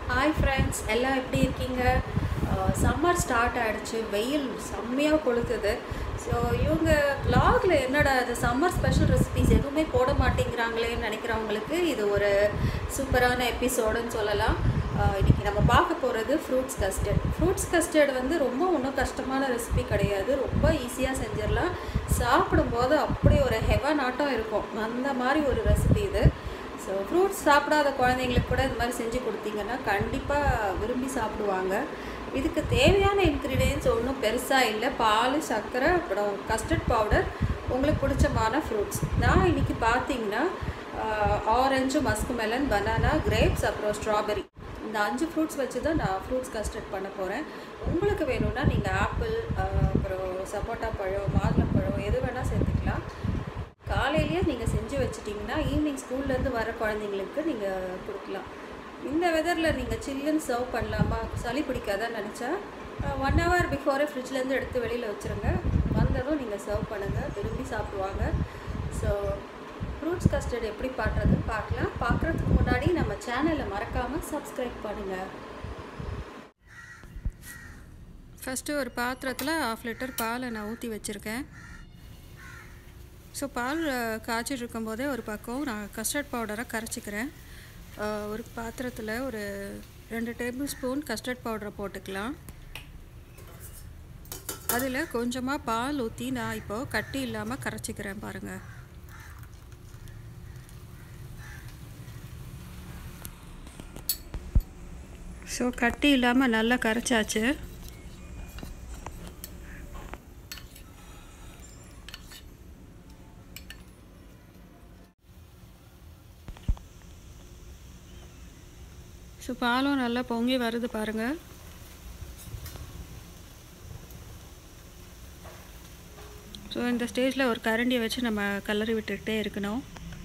hi friends எல்லாம் எப்படி இருக்கீங்க சம்மர் ஸ்டார்ட் ஆகிடுச்சு வெயில் செம்மையாக கொளுத்துது ஸோ இவங்க vlogல என்னடா இது சம்மர் ஸ்பெஷல் ரெசிபிஸ் எதுவுமே போட மாட்டேங்கிறாங்களேன்னு நினைக்கிறவங்களுக்கு இது ஒரு சூப்பரான எபிசோடுன்னு சொல்லலாம் ஆஹ் இன்னைக்கு நம்ம பார்க்க போகிறது ஃப்ரூட்ஸ் கஸ்டர்ட் ஃப்ரூட்ஸ் கஸ்டர்ட் வந்து ரொம்ப ஒன்றும் கஷ்டமான ரெசிபி கிடையாது ரொம்ப ஈஸியாக செஞ்சிடலாம் சாப்பிடும்போது அப்படி ஒரு ஹெவன் ஆட்டம் இருக்கும் அந்த மாதிரி ஒரு ரெசிபி இது ஸோ ஃப்ரூட்ஸ் சாப்பிடாத குழந்தைங்களுக்கு கூட இது மாதிரி செஞ்சு கொடுத்தீங்கன்னா கண்டிப்பாக விரும்பி சாப்பிடுவாங்க இதுக்கு தேவையான இன்க்ரீடியன்ஸ் ஒன்றும் பெருசாக இல்லை பால் சர்க்கரை அப்புறம் கஸ்டர்ட் பவுடர் உங்களுக்கு பிடிச்சமான ஃப்ரூட்ஸ் நான் இன்றைக்கி பார்த்தீங்கன்னா orange musk melon banana grapes அப்புறம் ஸ்ட்ராபெரி இந்த அஞ்சு ஃப்ரூட்ஸ் வச்சு தான் நான் ஃப்ரூட்ஸ் கஸ்டர்ட் பண்ண போகிறேன் உங்களுக்கு வேணும்னா நீங்கள் ஆப்பிள் அப்புறம் சப்போட்டா பழம் மாதுளம்பழம் எது வேணால் சேர்த்துக்கலாம் காலையிலேயே நீங்கள் செஞ்சு வச்சிட்டிங்கன்னா ஈவினிங் ஸ்கூல்லேருந்து வர குழந்தைங்களுக்கு நீங்கள் கொடுக்கலாம் இந்த வெதரில் நீங்கள் சில்லுன்னு சர்வ் பண்ணலாமா சளி பிடிக்காதான்னு நினச்சா ஒன் ஹவர் பிஃபோரே ஃப்ரிட்ஜ்லேருந்து எடுத்து வெளியில் வச்சுருங்க வந்ததும் நீங்கள் சர்வ் பண்ணுங்கள் விரும்பி சாப்பிடுவாங்க ஸோ ஃப்ரூட்ஸ் கஸ்டர்ட் எப்படி பண்ணுறதுன்னு பார்க்கலாம் பார்க்குறதுக்கு முன்னாடி நம்ம சேனலை மறக்காமல் சப்ஸ்கிரைப் பண்ணுங்கள் ஃபஸ்ட்டு ஒரு பாத்திரத்தில் ஆஃப் லிட்டர் பாலை நான் ஊற்றி வச்சுருக்கேன் ஸோ பால் அஹ், காய்ச்சிட்டு இருக்கும்போதே ஒரு பக்கம் நான் கஸ்டர்ட் பவுடரை கரைச்சிக்கிறேன் அஹ், ஒரு பாத்திரத்தில் ஒரு ரெண்டு டேபிள் ஸ்பூன் கஸ்டர்ட் பவுடரை போட்டுக்கலாம் அதில் கொஞ்சமாக பால் ஊற்றி நான் இப்போது கட்டி இல்லாமல் கரைச்சிக்கிறேன் பாருங்கள் ஸோ கட்டி இல்லாமல் நல்லா கரைச்சாச்சு ஸோ பாலும் நல்லா பொங்கி வருது பாருங்கள் ஸோ இந்த ஸ்டேஜில் ஒரு கரண்டியை வச்சு நம்ம கலரி விட்டுக்கிட்டே இருக்கணும்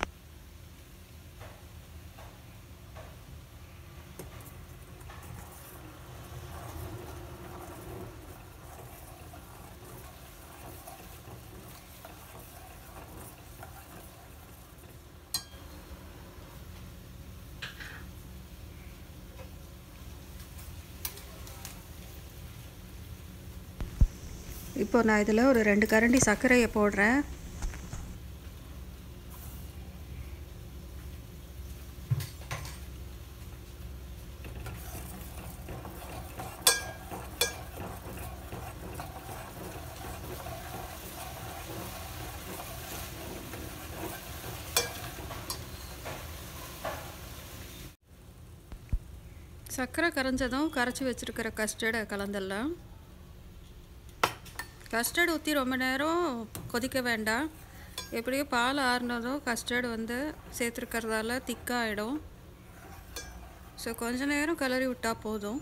இப்போ நான் இதில் ஒரு ரெண்டு கரண்டி சர்க்கரையை போடுறேன் சர்க்கரை கரைஞ்சதும் கரைச்சி வச்சுருக்கிற கஸ்டர்டை கலந்துடலாம் கஸ்டர்ட் ஊற்றி ரொம்ப நேரம் கொதிக்க வேண்டாம் எப்படியோ பால் ஆறுனதும் கஸ்டர்ட் வந்து சேர்த்துருக்கறதால திக்காகிடும் ஸோ கொஞ்ச நேரம் கிளறி விட்டால் போதும்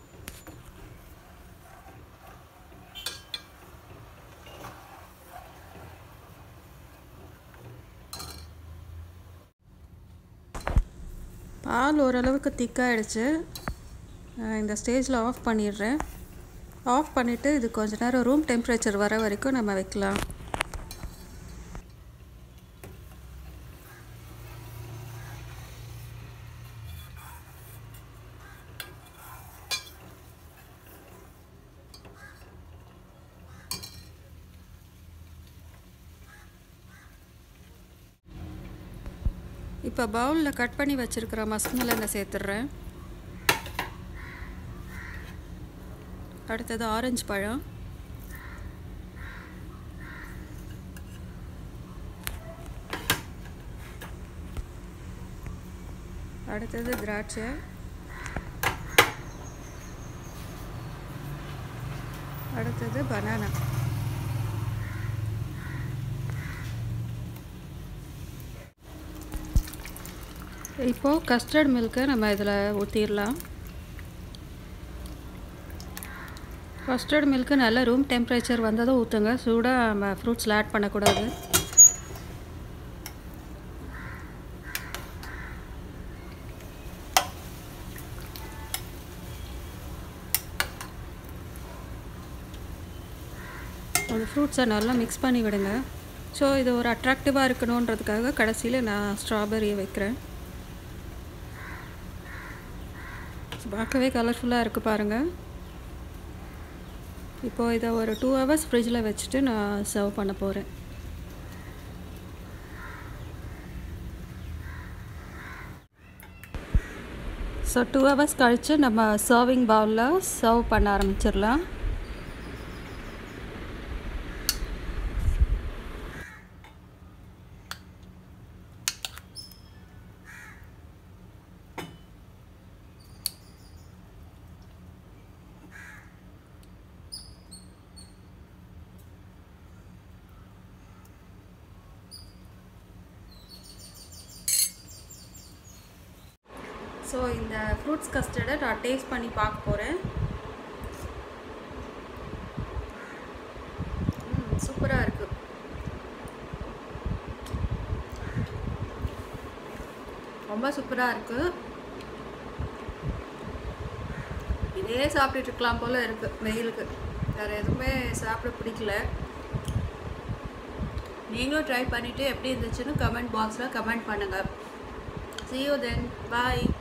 பால் ஓரளவுக்கு திக்காயிடுச்சு இந்த ஸ்டேஜில் ஆஃப் பண்ணிடுறேன் ஆஃப் பண்ணிவிட்டு இது கொஞ்ச நேரம் ரூம் டெம்பரேச்சர் வர வரைக்கும் நம்ம வைக்கலாம் இப்போ பவுலில் கட் பண்ணி வச்சுருக்கிற மஸ்மெலனை சேர்த்துட்றேன் அடுத்தது ஆரஞ்சு பழம் அடுத்தது திராட்சை அடுத்தது பனானா இப்போது கஸ்டர்ட் மில்க்கை நம்ம இதில் ஊற்றிடலாம் கஸ்டர்ட் மில்க்கு நல்ல ரூம் டெம்பரேச்சர் வந்ததும் ஊற்றுங்க சூடாக நம்ம ஃப்ரூட்ஸில் ஆட் பண்ணக்கூடாது அந்த ஃப்ரூட்ஸை நல்லா மிக்ஸ் பண்ணி விடுங்க ஸோ இது ஒரு அட்ராக்டிவாக இருக்கணுன்றதுக்காக கடைசியில் நான் ஸ்ட்ராபெரியை வைக்கிறேன் பார்க்கவே கலர்ஃபுல்லாக இருக்குது பாருங்கள் இப்போது இதை ஒரு டூ ஹவர்ஸ் ஃப்ரிட்ஜில் வச்சுட்டு நான் சர்வ் பண்ண போகிறேன் ஸோ டூ ஹவர்ஸ் கழித்து நம்ம சர்விங் பவுலில் சர்வ் பண்ண ஆரம்பிச்சிடலாம் ஸோ இந்த ஃப்ரூட்ஸ் கஸ்டர்டை நான் டேஸ்ட் பண்ணி பார்க்க போகிறேன் சூப்பராக இருக்குது ரொம்ப சூப்பராக இருக்குது இதே சாப்பிட்டுட்டு இருக்கலாம் போல் இருக்குது வெயிலுக்கு வேறு எதுவுமே சாப்பிட பிடிக்கல நீங்களும் ட்ரை பண்ணிவிட்டு எப்படி இருந்துச்சுன்னு கமெண்ட் பாக்ஸில் கமெண்ட் பண்ணுங்கள் see you then bye